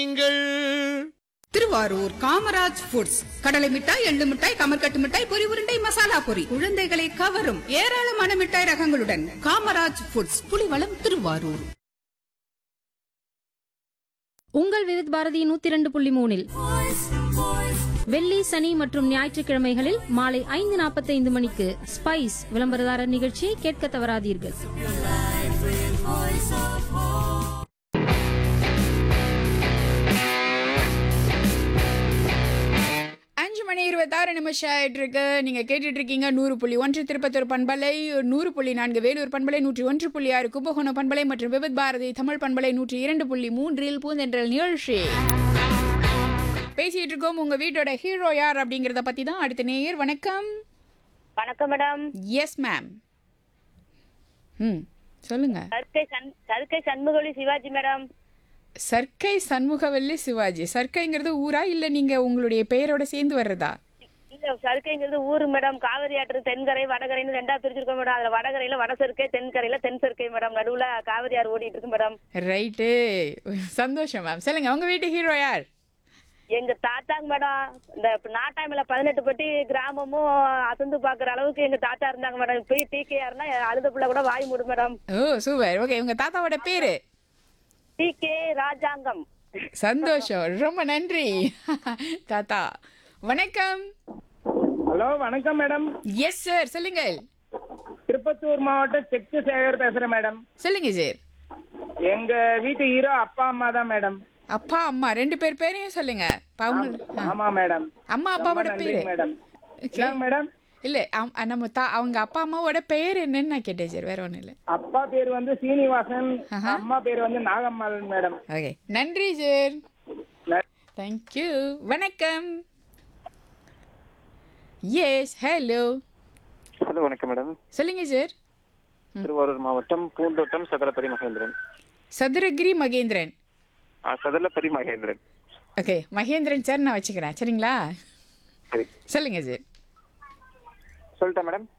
நீங்கள் திருவாரூர் காமராஜ் ஃபுட்ஸ் கடலை மிட்டாய் எள்ளு மிட்டாய் கமர்கட்டு மிட்டாய் பொரி உருண்டை மசாலா பொரி குழந்தைகளை கவரும் ஏராளமான மிட்டாய் ரகங்களுடன் காமராஜ் ஃபுட்ஸ் புலிவளம் திருவாரூர் உங்கள் விருத் பாரதி நூத்தி இரண்டு புள்ளி மூணில் வெள்ளி சனி மற்றும் ஞாயிற்றுக்கிழமைகளில் மாலை ஐந்து நாற்பத்தைந்து மணிக்கு ஸ்பைஸ் விளம்பரதாரர் நிகழ்ச்சியை கேட்க தவறாதீர்கள் அஞ்சு மணி இருபத்தாறு நிமிஷம் ஆயிட்டு இருக்கு நீங்க கேட்டுட்டு இருக்கீங்க நூறு புள்ளி ஒன்று திருப்பத்தூர் பண்பலை நூறு புள்ளி நான்கு வேலூர் பண்பலை நூற்றி ஒன்று புள்ளி ஆறு கும்பகோணம் பண்பலை மற்றும் விபத் பாரதி தமிழ் பண்பலை நூற்றி இரண்டு புள்ளி மூன்றில் பூந்தென்றல் நிகழ்ச்சி பேசிட்டு இருக்கோம் உங்க வீட்டோட ஹீரோ யார் அப்படிங்கறத பத்தி தான் அடுத்த நேயர் வணக்கம் வணக்கம் மேடம் எஸ் மேம் ம் சொல்லுங்க சர்க்கை சண் சர்க்கை சண்முகொலி சிவாஜி மேடம் சர்க்கை சண்முகவல்லி சிவாஜி சர்க்கைங்கிறது ஊரா இல்ல நீங்க உங்களுடைய பெயரோட சேர்ந்து வர்றதா இல்ல சர்க்கைங்கிறது ஊரு மேடம் காவிரி ஆற்று தென்கரை வடகரைன்னு ரெண்டா பிரிச்சிருக்கோம் மேடம் அதுல வடகரையில வட சர்க்கை தென்கரையில தென் சர்க்கை மேடம் நடுவுல காவிரி ஆறு ஓடிட்டு இருக்கு மேடம் ரைட்டு சந்தோஷம் மேம் சொல்லுங்க உங்க வீட்டு ஹீரோ யார் எங்க தாத்தாங்க மேடம் இந்த நாட்டாமையில பதினெட்டு பட்டி கிராமமும் அசந்து பாக்குற அளவுக்கு எங்க தாத்தா இருந்தாங்க மேடம் இப்பயும் டிகேஆர்னா அழுத பிள்ளை கூட வாய் மூடு மேடம் ஓ சூப்பர் ஓகே உங்க தாத்தாவோட பேரு டி கே ராஜாங்கம் சந்தோஷம் ரொம்ப நன்றி தாத்தா வணக்கம் ஹலோ வணக்கம் மேடம் எஸ் சார் சொல்லுங்க திருப்பத்தூர் மாவட்டம் செக்கு சேகர் பேசுறேன் மேடம் சொல்லுங்க சார் எங்க வீட்டு ஹீரோ அப்பா அம்மா தான் மேடம் அப்பா அம்மா ரெண்டு பேர் பேரையும் சொல்லுங்க இப்ப அவங்க- ஆ. ஆமா மேடம் அம்மா அப்பாவோட ரொம்ப பேரு நன்றி மேடம் Okay. என்னங்க மேடம் இல்ல அம்- நம்ம தா அவங்க அப்பா அம்மாவோட பெயர் என்னன்னு நான் கேட்டேன் சார் வேற ஒண்ணும் இல்ல அப்பா பேர் வந்து சீனிவாசன் ஆஹா. அம்மா பேர் வந்து நாகம்மாள் மேடம் ஓகே நன்றி சார் ந- தேங்க்யூ வணக்கம் எஸ் ஹலோ ஹலோ வணக்கம் மேடம் சொல்லுங்க சார் திருவாரூர் மாவட்டம் பூந்தோட்டம் சதலப்பதி மகேந்திரன் சதுரகிரி மகேந்திரன் ஆ, சதலப்பதி மகேந்திரன் ஓகே மகேந்திரன் சார் நான் வச்சுக்கிறேன் சரிங்களா சரி சொல்லுங்க சார் சொல்லிட்டேன் மேடம்